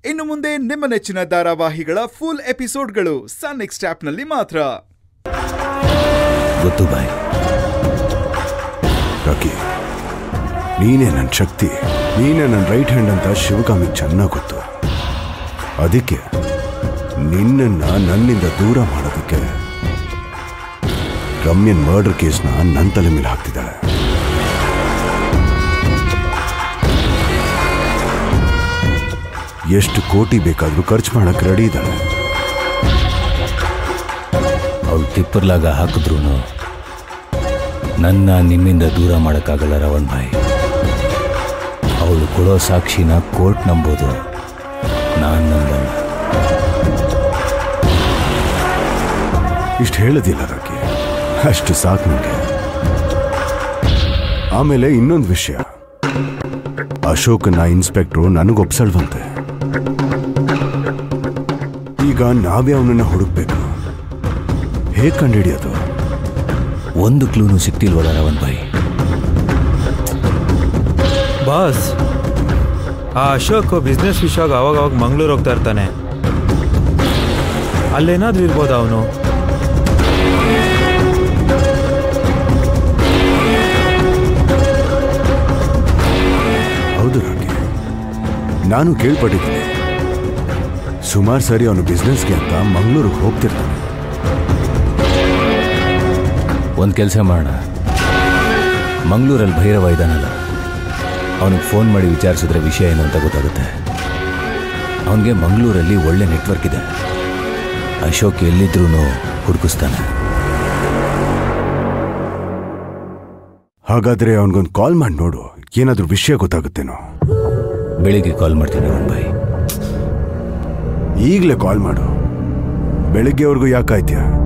ಇನ್ನು ಮುಂದೆ ನಿಮ್ಮ ನೆಚ್ಚಿನ ಧಾರಾವಾಹಿಗಳ ಫುಲ್ ಎಪಿಸೋಡ್ಗಳು ಸನ್ ನೆಕ್ಸ್ಟ್ ಆಪ್ನಲ್ಲಿ ಮಾತ್ರ ಗೊತ್ತು ಬಾಯ್ ರಾಕಿ ನೀನೇ ನನ್ನ ಶಕ್ತಿ ನೀನೇ ನನ್ನ ರೈಟ್ ಹ್ಯಾಂಡ್ ಅಂತ ಶಿವಗಾಮಿಗೆ ಚೆನ್ನಾಗಿ ಗೊತ್ತು ಅದಕ್ಕೆ ನಿನ್ನನ್ನ ನನ್ನಿಂದ ದೂರ ಮಾಡೋದಕ್ಕೆ ರಮ್ಯನ್ ಮರ್ಡರ್ ಕೇಸ್ನ ನನ್ನ ತಲೆ ಮೇಲೆ ಹಾಕ್ತಿದ್ದಾಳೆ ಎಷ್ಟು ಕೋಟಿ ಬೇಕಾದ್ರೂ ಖರ್ಚು ಮಾಡಕ್ ರೆಡಿ ಇದ್ದಾಳೆ ಅವಳು ತಿಪ್ಪರ್ಲಾಗ ಹಾಕಿದ್ರು ನನ್ನ ನಿಮ್ಮಿಂದ ದೂರ ಮಾಡೋಕ್ಕಾಗಲ್ಲ ರವಣ್ ಭಾಯ್ ಅವಳು ಕೊಡೋ ಸಾಕ್ಷಿನ ಕೋರ್ಟ್ ನಂಬೋದು ನಾನು ನಂಬಲ್ಲ ಇಷ್ಟು ಹೇಳೋದಿಲ್ಲ ರಾಕಿ ಅಷ್ಟು ಸಾಕು ನನಗೆ ಆಮೇಲೆ ಇನ್ನೊಂದು ವಿಷಯ ಅಶೋಕನ ಇನ್ಸ್ಪೆಕ್ಟ್ರು ನನಗೊಪ್ಸಲ್ವಂತೆ ಈಗ ನಾವೇ ಅವನನ್ನ ಹುಡುಕ್ಬೇಕು ಹೇಗೆ ಕಂಡುಹಿಡಿಯೋದು ಒಂದು ಕ್ಲೂನು ಸಿಕ್ತಿಲ್ವಲ್ಲ ರವಣ್ ಭಾಯ್ ಬಾಸ್ ಆ ಅಶೋಕ್ ಬಿಸ್ನೆಸ್ ವಿಷಯವಾಗಿ ಅವಾಗ ಅವಾಗ ಮಂಗಳೂರು ಹೋಗ್ತಾ ಇರ್ತಾನೆ ಅಲ್ಲೇನಾದ್ರೂ ಇರ್ಬೋದಾ ಅವನು ಹೌದು ರಾಕಿ ನಾನು ಕೇಳ್ಪಟ್ಟಿದ್ದೀನಿ ಸುಮಾರು ಸರಿ ಅವನು ಬಿಸ್ನೆಸ್ಗೆ ಅಂತ ಮಂಗಳೂರಿಗೆ ಹೋಗ್ತಿರ್ತಾನೆ ಒಂದು ಕೆಲಸ ಮಾಡೋಣ ಮಂಗಳೂರಲ್ಲಿ ಭೈರವ ಇದ್ದಾನಲ್ಲ ಅವನಿಗೆ ಫೋನ್ ಮಾಡಿ ವಿಚಾರಿಸಿದ್ರೆ ವಿಷಯ ಏನು ಅಂತ ಗೊತ್ತಾಗುತ್ತೆ ಅವನಿಗೆ ಮಂಗಳೂರಲ್ಲಿ ಒಳ್ಳೆ ನೆಟ್ವರ್ಕ್ ಇದೆ ಅಶೋಕ್ ಎಲ್ಲಿದ್ರೂ ಹುಡುಕಿಸ್ತಾನೆ ಹಾಗಾದ್ರೆ ಅವನಿಗೊಂದು ಕಾಲ್ ಮಾಡಿ ನೋಡು ಏನಾದ್ರೂ ವಿಷಯ ಗೊತ್ತಾಗುತ್ತೇನೋ ಬೆಳಿಗ್ಗೆ ಕಾಲ್ ಮಾಡ್ತೀನಿ ರವಣ್ ಭಾಯ್ ಈಗಲೇ ಕಾಲ್ ಮಾಡು ಬೆಳಿಗ್ಗೆವರೆಗೂ ಯಾಕಾಯ್ತ್ಯಾ